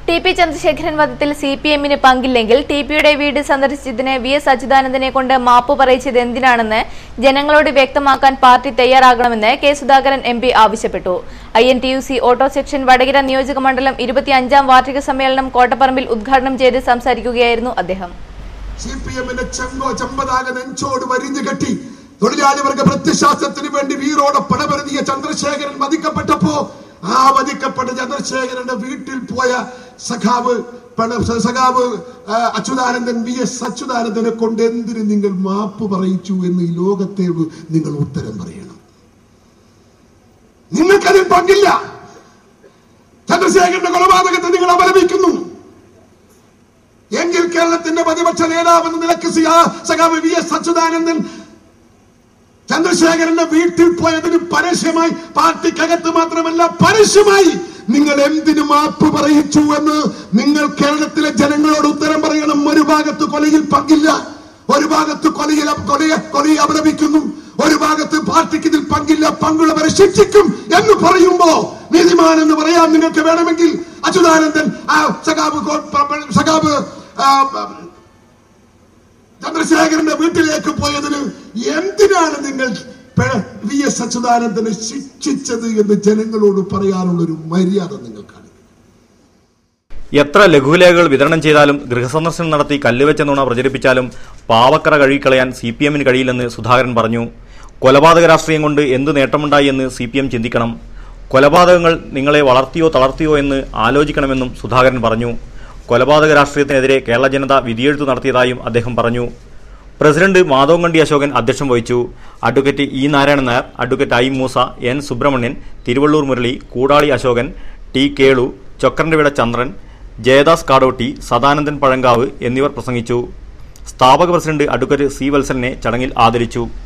T P Chandrasekharan വധത്തിൽ C P എമ്മിന് പങ്കില്ലെങ്കിൽ ടി പിയുടെ വീട് സന്ദർശിച്ചതിന് വി എസ് അച്യുതാനന്ദനെ കൊണ്ട് മാപ്പ് പറയിച്ചത് എന്തിനാണെന്ന് ജനങ്ങളോട് വ്യക്തമാക്കാൻ പാർട്ടി തയ്യാറാകണമെന്ന് കെ സുധാകരൻ എം പി ആവശ്യപ്പെട്ടു I N T U C auto section Vadakara നിയോജക മണ്ഡലം ഇരുപത്തിയഞ്ചാം വാർഷിക സമ്മേളനം കോട്ടപ്പറമ്പിൽ ഉദ്ഘാടനം ചെയ്ത് സംസാരിക്കുകയായിരുന്നു അദ്ദേഹം സി പി എമ്മിന്റെ ചെങ്കോ ചെമ്പതാകെ നെഞ്ചോട് വരിഞ്ഞു കെട്ടി തൊഴിലാളി വർഗ പ്രത്യശാസ്ത്രത്തിന് വേണ്ടി വീരോടെ പടപെരുതിയ ചന്ദ്രശേഖരൻ വധിക്കപ്പെട്ടപ്പോ ആ വധിക്കപ്പെട്ട ചന്ദ്രശേഖരന്റെ വീട്ടിൽ പോയ സഖാവ് പണ- സഖാവ് ആ, അച്യുതാനന്ദൻ വി എസ് അച്യുതാനന്ദനെ കൊണ്ട് എന്തിന് നിങ്ങൾ മാപ്പ് പറയിച്ചു എന്ന് ഈ ലോകത്തോട് നിങ്ങൾ ഉത്തരം പറയണം നിങ്ങൾക്കതിൽ പങ്കില്ല ചന്ദ്രശേഖരന്റെ കൊലപാതകത്തെ നിങ്ങൾ അപലപിക്കുന്നു എങ്കിൽ കേരളത്തിന്റെ പ്രതിപക്ഷ നേതാവെന്ന നിലക്ക് സി- ആ സഖാവ് വി എസ് അച്യുതാനന്ദൻ ചന്ദ്രശേഖരന്റെ വീട്ടിൽ പോയതിന് പരസ്യമായി പാർട്ടിക്കകത്ത് മാത്രമല്ല പരസ്യമായി നിങ്ങൾ എന്തിനു മാപ്പ് പറയിച്ചു എന്ന് നിങ്ങൾ കേരളത്തിലെ ജനങ്ങളോട് ഉത്തരം പറയണം ഒരു ഭാഗത്ത് കൊലയിൽ പങ്കില്ല ഒരു ഭാഗത്ത് കൊലയിൽ കൊലയെ കൊലയെ അപലപിക്കുന്നു ഒരു ഭാഗത്ത് പാർട്ടിക്ക് ഇതിൽ പങ്കില്ല പങ്കുള്ളവരെ ശിക്ഷിക്കും എന്ന് പറയുമ്പോ നീതിമാൻ എന്ന് പറയാൻ നിങ്ങൾക്ക് വേണമെങ്കിൽ അച്യുതാനന്ദൻ ആ സഖാബ് കോ- പ- പ- സഖാബ് ആ, ചന്ദ്രശേഖരന്റെ വീട്ടിലേക്ക് പോയതിന് എന്തിനാണ് നിങ്ങൾ പെ- വി എസ് അച്യുതാനന്ദനെ ശിക്ഷിച്ചത് എന്ന് ജനങ്ങളോട് പറയാനുള്ള ഒരു മര്യാദ നിങ്ങൾ കാണിക്കും എത്ര ലഘുലേഖകൾ വിതരണം ചെയ്താലും ഗൃഹസന്ദർശനം നടത്തി കല്ലുവെച്ച നുണ പ്രചരിപ്പിച്ചാലും പാവക്കറ കഴുകിക്കളയാൻ സി പി എമ്മിന് കഴിയില്ലെന്ന് സുധാകരൻ പറഞ്ഞു കൊലപാതക രാഷ്ട്രീയം കൊണ്ട് എന്ത് നേട്ടമുണ്ടായി എന്ന് സി പി എം ചിന്തിക്കണം കൊലപാതകങ്ങൾ നിങ്ങളെ വളർത്തിയോ തളർത്തിയോ എന്ന് ആലോചിക്കണമെന്നും സുധാകരൻ പറഞ്ഞു കൊലപാതക രാഷ്ട്രീയത്തിനെതിരെ കേരള ജനത വിധിയെഴുത്ത് നടത്തിയതായും അദ്ദേഹം പറഞ്ഞു പ്രസിഡന്റ് മാധവൻകണ്ടി അശോകൻ അധ്യക്ഷം വഹിച്ചു advocate E Narayanan Nair advocate I Moosa N Subrahmanian Thiruvallur Murali Koodali Ashokan T Kelu Chokkaranvida Chandran Jayadas Kadotti Sadanandan Pazhankavu എന്നിവർ പ്രസംഗിച്ചു സ്ഥാപക പ്രസിഡന്റ് അഡ്വക്കേറ്റ് സി വത്സലിനെ ചടങ്ങിൽ ആദരിച്ചു